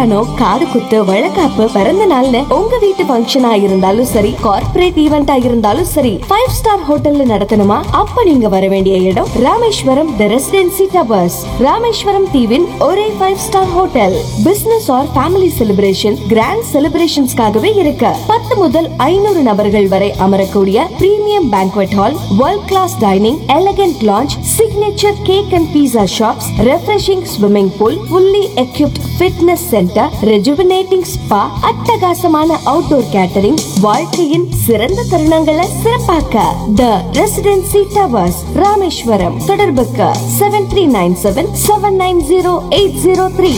கல்யாணம் காது குத்து வழக்காப்பு பிறந்த நாள்னு உங்க வீட்டு ஃபங்க்ஷனா இருந்தாலும் சரி கார்ப்பரேட் ஈவெண்டா இருந்தாலும் சரி ஃபைவ் ஸ்டார் ஹோட்டல்ல நடத்தணுமா அப்ப நீங்க வர வேண்டிய இடம் Rameswaram the Residency Towers Rameswaram தீவின் ஒரே five star hotel business or family celebration grand செலிப்ரேஷன்ஸ்க்காகவே இருக்கு பத்து முதல் ஐநூறு நபர்கள் வரை அமரக்கூடிய premium banquet hall world class dining elegant lounge signature cake and pizza shops refreshing swimming pool fully equipped fitness centre rejuvenating spa அட்டகாசமான அவுட்டோர் கேட்டரிங் வாழ்க்கையின் சிறந்த தருணங்களை சிறப்பாக்க த ரெசிடென்சி டவர்ஸ் ராமேஸ்வரம் தொடர்புக்கு seven three nine seven seven nine zero eight zero three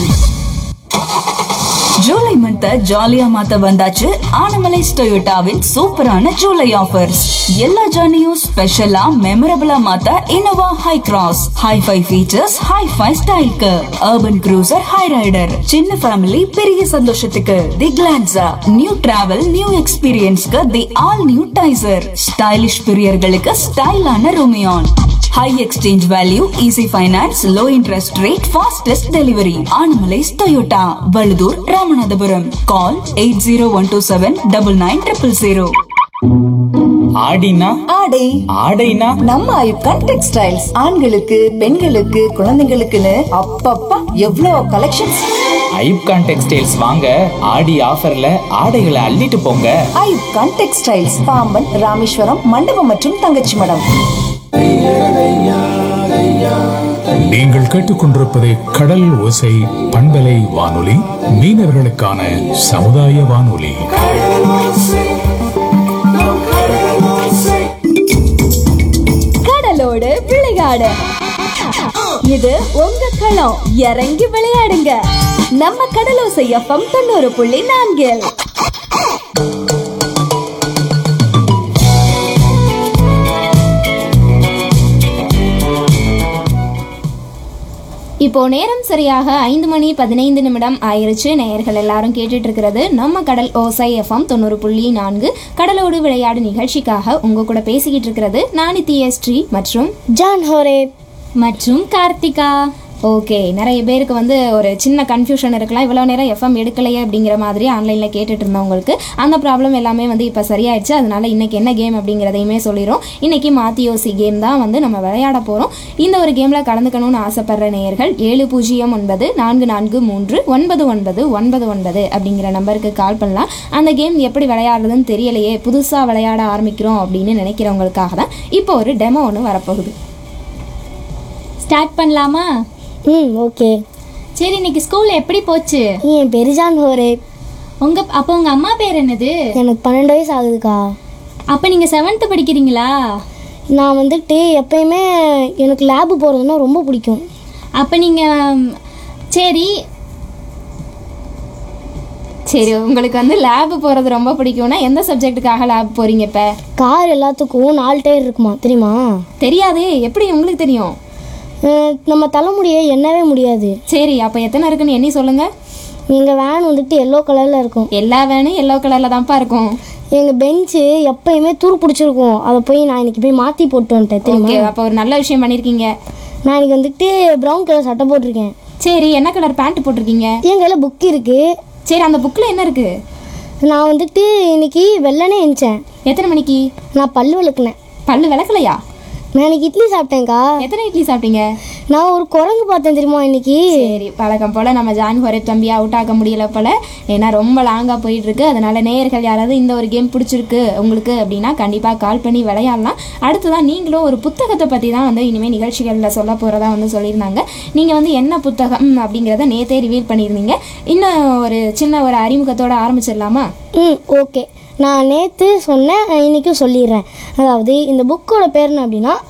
July month ஜாலியா மாத்த வந்தாச்சு ஆனமலைஸ் டொயோட்டாவின் சூப்பரான ஜூலை ஆஃபர்ஸ் எல்லா ஜர்னியும் ஸ்பெஷலா மெமரபிளா மாத்த Innova Hycross hi fi features hi fi ஸ்டைல்க்கு அர்பன் க்ரூசர் ஹை ரைடர் சின்ன ஃபேமிலி பெரிய சந்தோஷத்துக்கு the Glanza new travel new எக்ஸ்பீரியன்ஸ்க்கு the all new Taisor stylish பிரியர்களுக்கு ஸ்டைலான Rumion high exchange value easy finance low interest rate fastest delivery Annamalais Toyota Valuthur Ramanathapuram call eight zero one two seven double nine triple zero ஆடினா ஆடை ஆடைனா நம்ம ஐப்கான் textiles ஆண்களுக்கு பெண்களுக்கு குழந்தைங்களுக்குன்னு அப்பப்பா எவ்வளோ கலெக்ஷன்ஸ் ஐப்கான் டெக்ஸ்டைல்ஸ் வாங்க ஆடி ஆஃபர்ல ஆடைகளை அள்ளிட்டு போங்க ஐப்கான் டெக்ஸ்டைல்ஸ் பாம்பன் ராமேஸ்வரம் மண்டபம் மற்றும் தங்கச்சி மடம் நீங்கள் கேட்டுக்கொண்டிருப்பது கடல் ஓசை பண்பலை வானொலி மீனவர்களுக்கான சமுதாய வானொலி கடலோடு விளையாடு இது உங்க களம் இறங்கி விளையாடுங்க நம்ம கடலோசை எஃப்எம் தொண்ணூறு புள்ளி நான்கில் இப்போ நேரம் சரியாக ஐந்து மணி பதினைந்து நிமிடம் ஆயிருச்சு நேயர்கள் எல்லாரும் கேட்டுட்டு இருக்கிறது நம்ம கடல் ஓசை எஃப்எம் தொண்ணூறு புள்ளி நான்கு கடலோடு விளையாடு நிகழ்ச்சிக்காக உங்க கூட பேசிக்கிட்டு இருக்கிறது நானித்திய ஸ்ரீ மற்றும் ஜான் ஹோரேப் மற்றும் கார்த்திகா ஓகே நிறைய பேருக்கு வந்து ஒரு சின்ன கன்ஃபியூஷன் இருக்கலாம் இவ்வளோ நேரம் எஃப்எம் எடுக்கலையே அப்படிங்கிற மாதிரி ஆன்லைனில் கேட்டுட்டு இருந்தவங்களுக்கு அந்த ப்ராப்ளம் எல்லாமே வந்து இப்போ சரியாயிடுச்சு அதனால இன்னைக்கு என்ன கேம் அப்படிங்கிறதையுமே சொல்லிடுறோம் இன்னைக்கு மாத்தி யோசி கேம் தான் வந்து நம்ம விளையாட போகிறோம் இந்த ஒரு கேமில் கலந்துக்கணும்னு ஆசைப்படுற நேயர்கள் ஏழு பூஜ்ஜியம் ஒன்பது நான்கு நான்கு மூன்று ஒன்பது ஒன்பது ஒன்பது ஒன்பது அப்படிங்கிற நம்பருக்கு கால் பண்ணலாம் அந்த கேம் எப்படி விளையாடுறதுன்னு தெரியலையே புதுசாக விளையாட ஆரம்பிக்கிறோம் அப்படின்னு நினைக்கிறவங்களுக்காக தான் இப்போ ஒரு டெமோ ஒன்று வரப்போகுது ஸ்டார்ட் பண்ணலாமா ம் ஓகே சரி இன்னைக்கு ஸ்கூல் எப்படி போச்சு என் பேர் ஜான் ஹோரேப் உங்க அப்போ உங்க அம்மா பேர் என்னது எனக்கு பன்னெண்டு வயசு ஆகுதுக்கா அப்ப நீங்க செவன்த் படிக்கிறீங்களா நான் வந்துட்டு எப்பயுமே எனக்கு லேபு போகிறதுனா ரொம்ப பிடிக்கும் அப்ப நீங்க ம், சரி சரி உங்களுக்கு வந்து லேப் போறது ரொம்ப பிடிக்கும்னா எந்த சப்ஜெக்ட்டுக்காக லேப் போறீங்க இப்ப கார் எல்லாத்துக்கும் நாலு டயர் இருக்குமா தெரியுமா தெரியாதே எப்படி உங்களுக்கு தெரியும் அஹ் நம்ம தலைமுடியை எண்ணவே முடியாது சரி அப்ப எத்தனை இருக்குன்னு எண்ணி சொல்லுங்க எங்கள் வேன் வந்துட்டு எல்லோ கலரில் இருக்கும் எல்லா வேணும் எல்லோ கலர்ல தான்ப்பா இருக்கும் எங்கள் பெஞ்சு எப்பயுமே துரு பிடிச்சிருக்கும் அதை போய் நான் இன்னைக்கு போய் மாற்றி போட்டு வந்துட்டேன் தெரியுமா ஓகே அப்ப ஒரு நல்ல விஷயம் பண்ணிருக்கீங்க நான் இன்னைக்கு வந்துட்டு ப்ரௌன் கலர் சட்டை போட்டிருக்கேன் சரி என்ன கலர் பேண்ட் போட்டிருக்கீங்க என் கையில் புக் இருக்குது சரி அந்த புக்ல என்ன இருக்கு நான் வந்துட்டு இன்னைக்கு வெள்ளனே எழுந்தேன் எத்தனை மணிக்கு நான் பல்லு விளக்குனேன் பல்லு விளக்கலையா நான் இன்னைக்கு இட்லி சாப்பிட்டேன்க்கா எத்தனை இட்லி சாப்பிட்டீங்க நான் ஒரு குரங்கு பார்த்தேன் தெரியுமா இன்னைக்கு சரி பழக்கம் போல நம்ம ஜான் ஹொரே தம்பியை அவுட் ஆக்க முடியல போல ஏன்னா ரொம்ப லாங்கா போயிட்டு இருக்கு அதனால நேயர்கள் யாராவது இந்த ஒரு கேம் பிடிச்சிருக்கு உங்களுக்கு அப்படின்னா கண்டிப்பா கால் பண்ணி விளையாடலாம் அடுத்ததான் நீங்களும் ஒரு புத்தகத்தை பத்தி தான் வந்து இனிமேல் நிகழ்ச்சிகளில் சொல்ல போறதா வந்து சொல்லியிருந்தாங்க நீங்க வந்து என்ன புத்தகம் ம், அப்படிங்கிறத நேத்தே ரிவீல் பண்ணியிருந்தீங்க இன்னும் ஒரு சின்ன ஒரு அறிமுகத்தோட ஆரம்பிச்சிடலாமா ம் ஓகே நான் நேற்று சொன்னேன் இன்றைக்கும் சொல்லிடுறேன் அதாவது இந்த புக்கோட பேர் என்ன அப்படின்னா